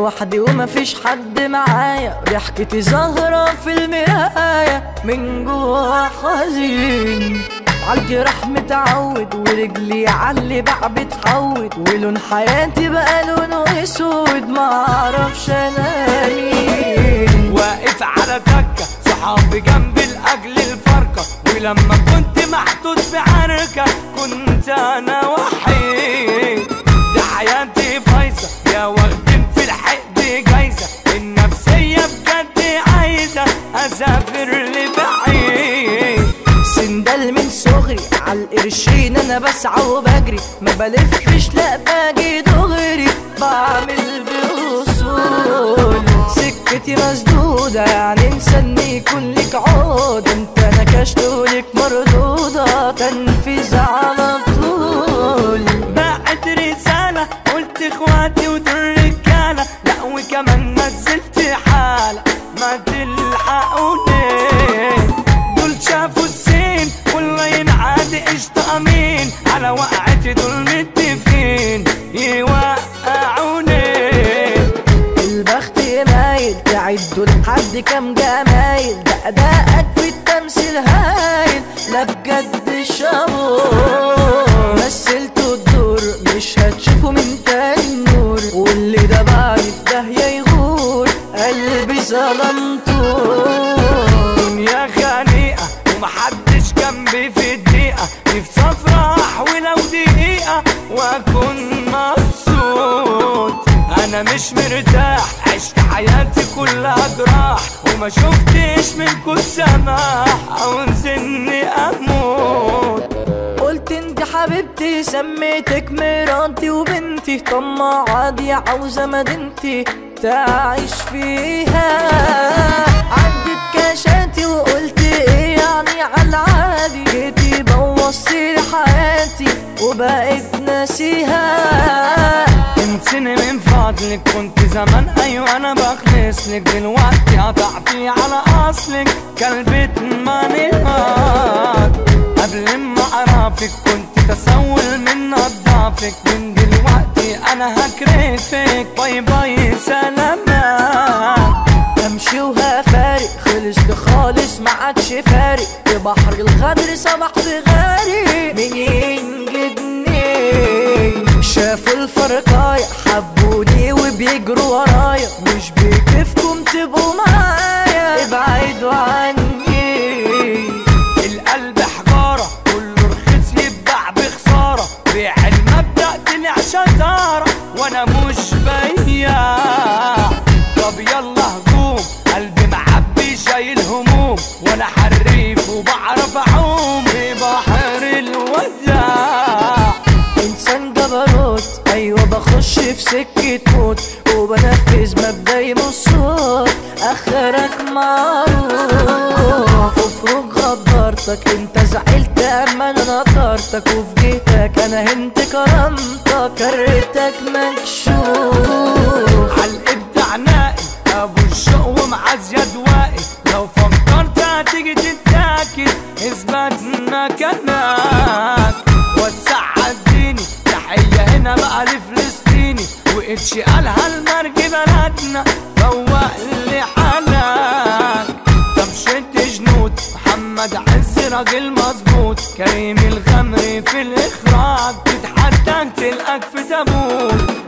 لوحدي ومفيش حد معايا ضحكتي ظاهرة في المراية من جوا حزين عالجراح متعود ورجلي عاللي بقى بتحود ولون حياتي بقى لونه اسود معرفش انا مين واقف على تكة صحابي جنبي لأجل الفرقة ولما كنت محطوط في عركة كنت أنا وحيد ده حياتي بايظة يا واخدين في الحقد جايزة النفسية بجد عايزة أسافر لبعيد سندال من صغري عالقرشين انا بسعى وبجري ما بلفش لا باجي دغري بعمل باصول سكتي مسدودة يعني انسان يكون لك عود انت نكشت ولك مردودة تنفيذ على طول بعت رسالة قلت اخواتي ودول رجالة لا وكمان نزلت حالة ما تلحقوني دول شافوا السين والله ينعاد قشطة امين على وقعتي دول متفقين يوقعوني البخت مايل تعدوا لحد كام جمايل ده ادائك في التمثيل هايل لا بجد شابور مثلتوا الدور مش هتشوفوا من تاني النور واللي ده بعد في داهية يغور قلبي ظلمته دنيا خنيقة ومحدش جنبي في الدقيقة نفسي افرح ولو دقيقة واكون مبسوط انا مش مرتاح عشت حياتي كلها جراح وما شفتش منكم سماح عاوز اني اموت قلت انت حبيبتي سميتك مراتي وبنتي طماعة دي عاوزة مدينتي تعيش فيها عدت كاشاتي وقلت ايه يعني على العادي جيتي بوظتي لي حياتي وبقيت ناسيها انسني من فضلك كنت زمان ايوه انا بخلصلك دلوقتي قطعتي على اصلك كلبة مانيهات قبل ما اعرفك كنت تسول من نضافك من دلوقتي انا هكرفك باي باي سلامات امشي وهفارق خلصت خالص ما عادش فارق في بحر الغدر سبح بغارق مين ينجدني شافوا الفرقاية حبوني وبيجروا ورايا مش بكيفكم تبقوا معايا ابعدوا عني القلب حجارة كله رخيص يتباع بخسارة بيع المبدأ طلع شطارة وانا مش بياع طب يلا هجوم قلبي معبي شايل هموم وانا حريف وبعرف اعوم في بحر الوداع انسان جبروت ايوه بخش في سكة موت وبنفذ مبدأي بالصوت اخرك معروف افرج غدرتك انت زعلت اما انا نطرتك وفي جيتك انا هنت كرامتك كرتك مكشوف عالابداع نائم ابو الشوق ومع زياد واقف لو فكرت هتيجي تتاكد اثبت مكانك وسع الديني تحية هنا بقى لفلسطيني وقتش قالها المرج بلدنا فوق لي حالك طب شد جنود محمد عز راجل مظبوط كريم الغمري في الاخراج تتحدى تلقاك في تابوت